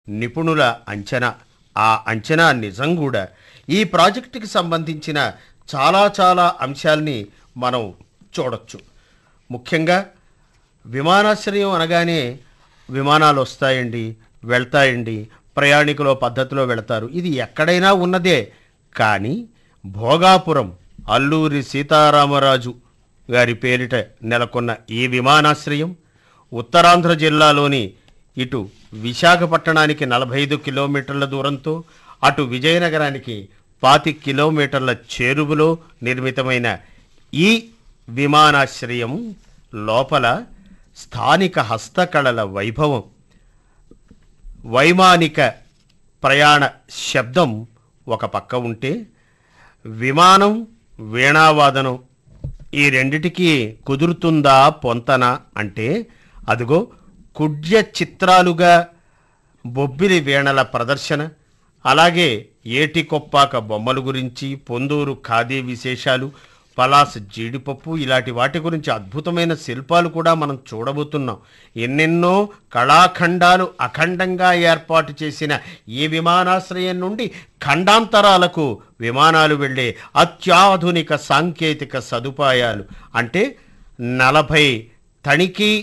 నిపుణుల అంచనా ఆ అంచనా నిజం కూడా ఈ ప్రాజెక్టుకి సంబంధించిన చాలా చాలా అంశాల్ని మనం చూడొచ్చు ముఖ్యంగా విమానాశ్రయం అనగానే విమానాలు వస్తాయండి వెళ్తాయండి ప్రయాణికుల పద్ధతిలో వెళతారు ఇది ఎక్కడైనా ఉన్నదే కానీ భోగాపురం అల్లూరి సీతారామరాజు గారి పేరిట నెలకొన్న ఈ విమానాశ్రయం ఉత్తరాంధ్ర జిల్లాలోని ఇటు విశాఖపట్టణానికి నలభై ఐదు కిలోమీటర్ల దూరంతో అటు విజయనగరానికి పాతి కిలోమీటర్ల చేరువలో నిర్మితమైన ఈ విమానాశ్రయం లోపల స్థానిక హస్తకళల వైభవం వైమానిక ప్రయాణ శబ్దం ఒక పక్క ఉంటే విమానం వీణావాదనం ఈ రెండిటికి కుదురుతుందా పొంతన అంటే అదిగో కుడ్య చిత్రాలుగా బొబ్బిలి వీణల ప్రదర్శన అలాగే ఏటికొప్పాక బొమ్మల గురించి పొందూరు ఖాదీ విశేషాలు పలాస్ జీడిపప్పు ఇలాంటి వాటి గురించి అద్భుతమైన శిల్పాలు కూడా మనం చూడబోతున్నాం ఎన్నెన్నో కళాఖండాలు అఖండంగా ఏర్పాటు చేసిన ఈ విమానాశ్రయం నుండి ఖండాంతరాలకు విమానాలు వెళ్ళే అత్యాధునిక సాంకేతిక సదుపాయాలు అంటే నలభై తనిఖీ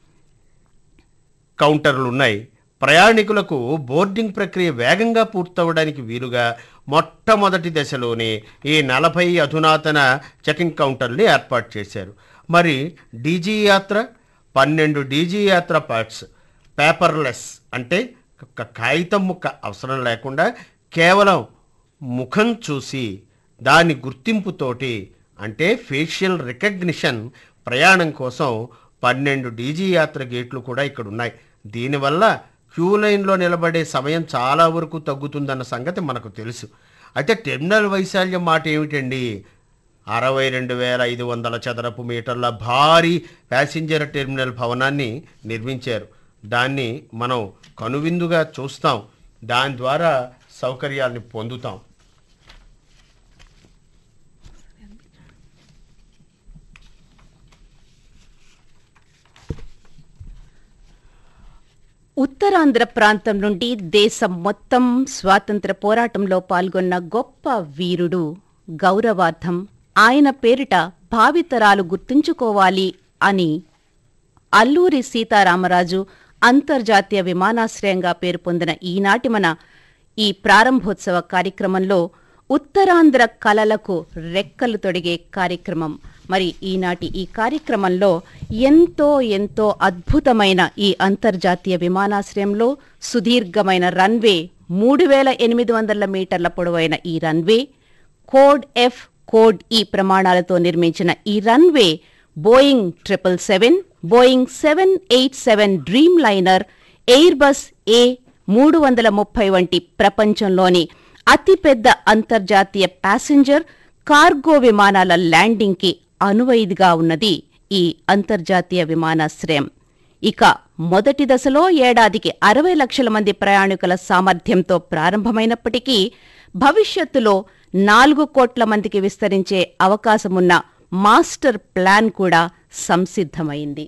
కౌంటర్లు ఉన్నాయి ప్రయాణికులకు బోర్డింగ్ ప్రక్రియ వేగంగా పూర్తవడానికి వీలుగా మొట్టమొదటి దశలోనే ఈ నలభై అధునాతన చెకింగ్ కౌంటర్ని ఏర్పాటు చేశారు మరి డీజీ యాత్ర పన్నెండు డీజీ యాత్ర పార్ట్స్ పేపర్లెస్ అంటే ఒక కాగితం ముక్క అవసరం లేకుండా కేవలం ముఖం చూసి దాని గుర్తింపుతోటి అంటే ఫేషియల్ రికగ్నిషన్ ప్రయాణం కోసం పన్నెండు డీజీ యాత్ర గేట్లు కూడా ఇక్కడ ఉన్నాయి దీనివల్ల క్యూ లైన్లో నిలబడే సమయం చాలా వరకు తగ్గుతుందన్న సంగతి మనకు తెలుసు అయితే టెర్మినల్ వైశాల్యం మాట ఏమిటండి అరవై రెండు వేల ఐదు వందల చదరపు మీటర్ల భారీ ప్యాసింజర్ టెర్మినల్ భవనాన్ని నిర్మించారు దాన్ని మనం కనువిందుగా చూస్తాం దాని ద్వారా సౌకర్యాల్ని పొందుతాం ఉత్తరాంధ్ర ప్రాంతం నుండి దేశం మొత్తం స్వాతంత్ర పోరాటంలో పాల్గొన్న గొప్ప వీరుడు గౌరవార్థం ఆయన పేరిట భావితరాలు గుర్తుంచుకోవాలి అని అల్లూరి సీతారామరాజు అంతర్జాతీయ విమానాశ్రయంగా పేరు పొందిన ఈనాటి మన ఈ ప్రారంభోత్సవ కార్యక్రమంలో ఉత్తరాంధ్ర కళలకు రెక్కలు తొడిగే కార్యక్రమం మరి ఈనాటి ఈ కార్యక్రమంలో ఎంతో ఎంతో అద్భుతమైన ఈ అంతర్జాతీయ విమానాశ్రయంలో సుదీర్ఘమైన రన్వే మూడు వేల ఎనిమిది వందల మీటర్ల పొడవైన ఈ రన్వే కోడ్ ఎఫ్ కోడ్ ఈ ప్రమాణాలతో నిర్మించిన ఈ runway Boeing triple seven Boeing seven eight seven Dreamliner Airbus A మూడు వందల ముప్పై వంటి ప్రపంచంలోని అతిపెద్ద అంతర్జాతీయ ప్యాసింజర్ కార్గో విమానాల ల్యాండింగ్కి అనువైదిగా ఉన్నది ఈ అంతర్జాతీయ విమానాశ్రయం ఇక మొదటి దశలో ఏడాదికి అరవై లక్షల మంది ప్రయాణికుల సామర్థ్యంతో ప్రారంభమైనప్పటికీ భవిష్యత్తులో నాలుగు కోట్ల మందికి విస్తరించే అవకాశమున్న మాస్టర్ ప్లాన్ కూడా సంసిద్ధమైంది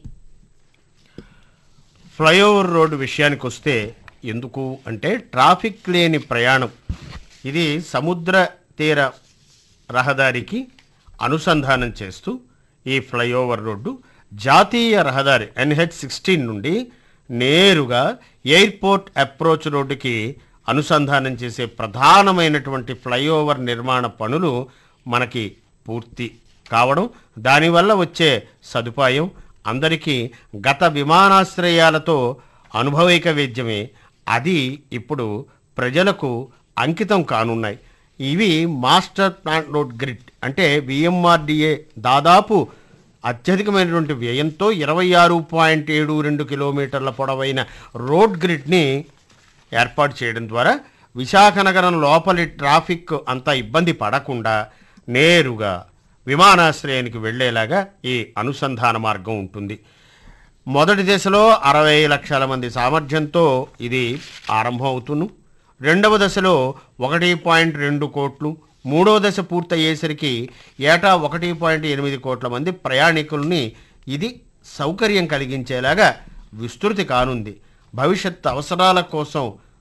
ఫ్లైఓవర్ రోడ్డు విషయానికి వస్తే ఎందుకు అంటే ట్రాఫిక్ లేని ప్రయాణం ఇది సముద్ర తీర రహదారికి అనుసంధానం చేస్తూ ఈ ఫ్లైఓవర్ రోడ్డు జాతీయ రహదారి ఎన్హెచ్ సిక్స్టీన్ నుండి నేరుగా ఎయిర్పోర్ట్ అప్రోచ్ రోడ్డుకి అనుసంధానం చేసే ప్రధానమైనటువంటి ఫ్లైఓవర్ నిర్మాణ పనులు మనకి పూర్తి కావడం దానివల్ల వచ్చే సదుపాయం అందరికీ గత విమానాశ్రయాలతో అనుభవైక వేద్యమే అది ఇప్పుడు ప్రజలకు అంకితం కానున్నాయి ఇవి మాస్టర్ ప్లాన్ రోడ్ గ్రిడ్ అంటే విఎంఆర్డిఏ దాదాపు అత్యధికమైనటువంటి వ్యయంతో ఇరవై ఆరు పాయింట్ ఏడు రెండు కిలోమీటర్ల పొడవైన రోడ్ గ్రిడ్ని ఏర్పాటు చేయడం ద్వారా విశాఖ నగరం లోపలి ట్రాఫిక్ అంత ఇబ్బంది పడకుండా నేరుగా విమానాశ్రయానికి వెళ్ళేలాగా ఈ అనుసంధాన మార్గం ఉంటుంది మొదటి దశలో అరవై లక్షల మంది సామర్థ్యంతో ఇది ఆరంభం అవుతును రెండవ దశలో ఒకటి పాయింట్ రెండు కోట్లు మూడవ దశ పూర్తయ్యేసరికి ఏటా ఒకటి పాయింట్ ఎనిమిది కోట్ల మంది ప్రయాణికుల్ని ఇది సౌకర్యం కలిగించేలాగా విస్తృతి కానుంది భవిష్యత్ అవసరాల కోసం